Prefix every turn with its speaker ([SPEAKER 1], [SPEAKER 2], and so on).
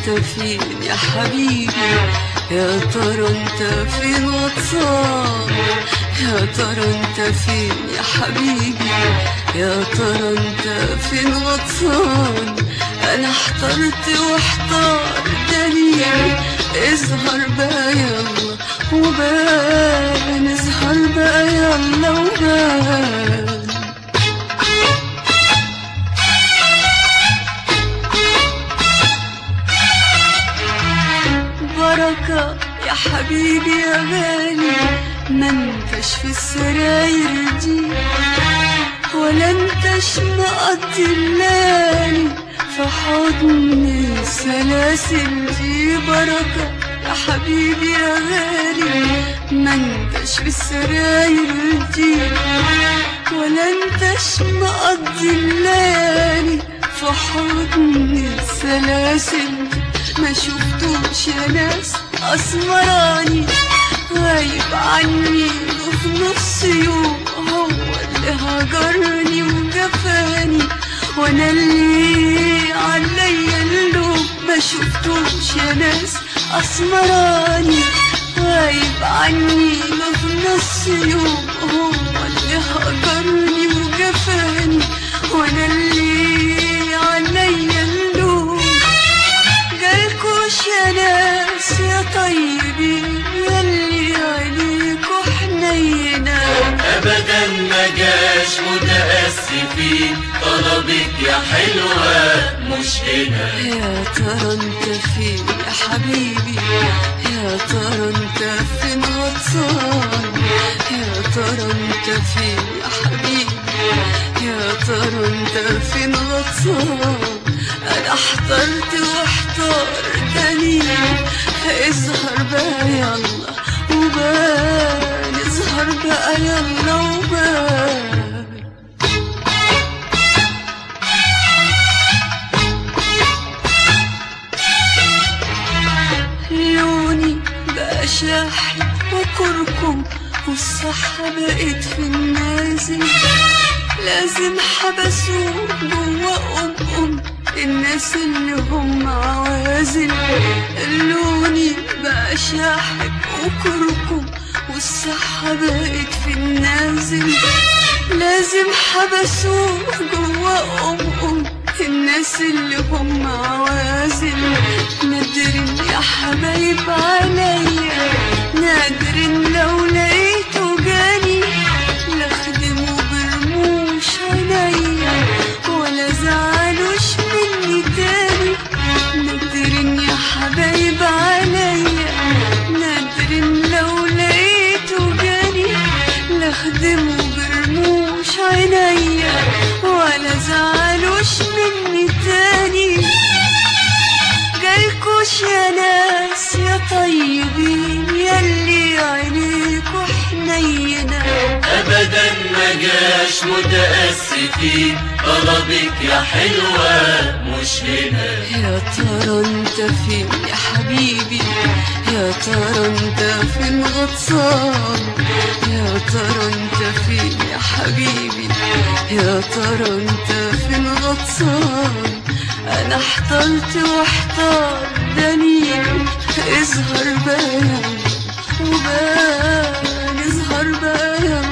[SPEAKER 1] انت فين يا حبيبي يا ترى انت فين واتساب يا ترى انت فين يا حبيبي يا ترى انت فين واتساب انا احترت واحتار دليل اظهر بقى يلا وبان اظهر بقى يلا وبان بركة يا حبيبي يا غالي ما انتش في السراير دي ولا انتش مقضي الليالي في حضن السلاسل دي بركة يا حبيبي يا غالي ما انتش في السراير دي ولا انتش مقضي الليالي في حضن السلاسل دي ما شفتوش يا ناس اسمراني غايب عني وفي نص يوم هو اللي هجرني وجفاني وانا اللي عليا اللوم ما شفتوش يا ناس اسمراني غايب عني وفي نص يوم هو اللي هجرني وجفاني وانا اللي عليا اللوم جالكوش يا ناس يا طيبين ياللي عليكوا حنينة
[SPEAKER 2] ابدا ما جاش متاسفين طلبك يا حلوه مش هنا
[SPEAKER 1] يا ترى انت فين يا حبيبي يا ترى انت فين غطسان يا ترى انت فين يا حبيبي يا ترى انت فين غطسان انا احترت واحتار تاني اظهر بقى يلا وبان اظهر بقى يلا وبان لوني بقى شاحب وكركم والصحة بقت في النازل لازم حبسوه جوا أم أم الناس اللي هم عوازل لوني بقى شاحب وكركم والصحة بقت في النازل لازم حبسوه جوا أم أم الناس اللي هم عوازل نادرين يا حبايب عليا نادرين لو لقيته جاني لاخدمه برموش عينيا ولا زعلوش مني تاني نادرين يا حبايب عليا نادرين لو لقيته جاني لاخدمه برموش عينيا ولا زعلوش مني تاني جالكوش يا ناس يا طيبين ياللي عينيكوا حنينة
[SPEAKER 2] ابدا ما جاش متاسفين طلبك يا حلوه مش هنا
[SPEAKER 1] يا ترى انت فين يا حبيبي يا ترى انت فين غطسان يا ترى انت فين يا حبيبي يا ترى انت فين غطسان انا احترت واحتار دليل اظهر بقى يلا وبان اظهر بقى يلا